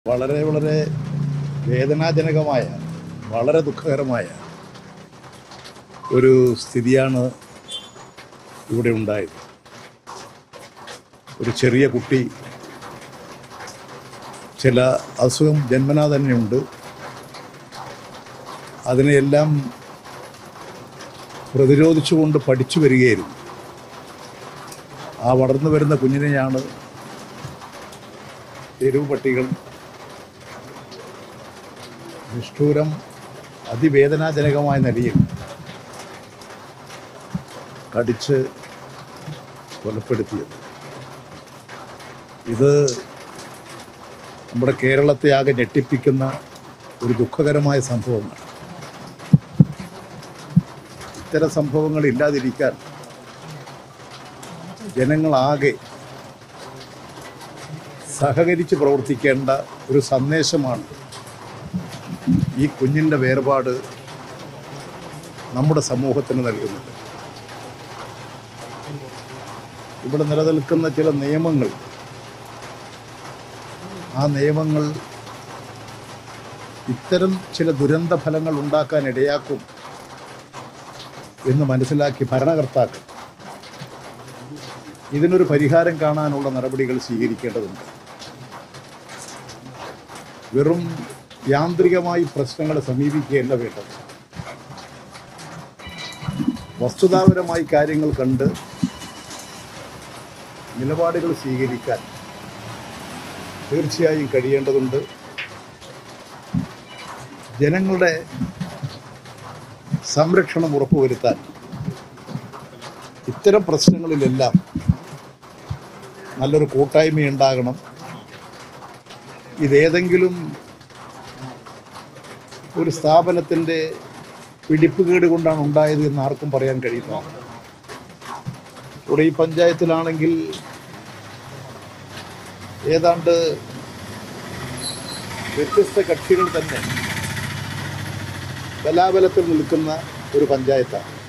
വളരെ വളരെ വേദനാജനകമായ വളരെ ദുഃഖകരമായ ഒരു സ്ഥിതിയാണ് ഇവിടെ ഉണ്ടായത് ഒരു ചെറിയ കുട്ടി ചില അസുഖം ജന്മനാ തന്നെയുണ്ട് അതിനെയെല്ലാം പ്രതിരോധിച്ചുകൊണ്ട് പഠിച്ചു വരികയായിരുന്നു ആ വളർന്നു വരുന്ന കുഞ്ഞിനെയാണ് തെരുവ് പട്ടികൾ നിഷ്ഠൂരം അതിവേദനാജനകമായ നിലയിൽ കടിച്ച് കൊലപ്പെടുത്തിയത് ഇത് നമ്മുടെ കേരളത്തെ ആകെ ഞെട്ടിപ്പിക്കുന്ന ഒരു ദുഃഖകരമായ സംഭവമാണ് ഇത്തരം സംഭവങ്ങൾ ഇല്ലാതിരിക്കാൻ ജനങ്ങളാകെ സഹകരിച്ച് പ്രവർത്തിക്കേണ്ട ഒരു സന്ദേശമാണ് ഈ കുഞ്ഞിൻ്റെ വേർപാട് നമ്മുടെ സമൂഹത്തിന് നൽകുന്നത് ഇവിടെ നിലനിൽക്കുന്ന ചില നിയമങ്ങൾ ആ നിയമങ്ങൾ ഇത്തരം ചില ദുരന്ത ഫലങ്ങൾ ഉണ്ടാക്കാൻ ഇടയാക്കും എന്ന് മനസ്സിലാക്കി ഭരണകർത്താക്കൾ ഇതിനൊരു പരിഹാരം കാണാനുള്ള നടപടികൾ സ്വീകരിക്കേണ്ടതുണ്ട് വെറും യാന്ത്രികമായി പ്രശ്നങ്ങളെ സമീപിക്കുകയല്ല വേണ്ടത് വസ്തുതാപരമായി കാര്യങ്ങൾ കണ്ട് നിലപാടുകൾ സ്വീകരിക്കാൻ തീർച്ചയായും കഴിയേണ്ടതുണ്ട് ജനങ്ങളുടെ സംരക്ഷണം ഉറപ്പുവരുത്താൻ ഇത്തരം പ്രശ്നങ്ങളിലെല്ലാം നല്ലൊരു കൂട്ടായ്മ ഉണ്ടാകണം ഇതേതെങ്കിലും ഒരു സ്ഥാപനത്തിൻ്റെ പിടിപ്പുകേട് കൊണ്ടാണ് ഉണ്ടായത് എന്ന് ആർക്കും പറയാൻ കഴിയുന്നതാണ് ഇവിടെ ഈ പഞ്ചായത്തിലാണെങ്കിൽ ഏതാണ്ട് വ്യത്യസ്ത കക്ഷികൾ തന്നെ ബലാബലത്തിൽ നിൽക്കുന്ന ഒരു പഞ്ചായത്താണ്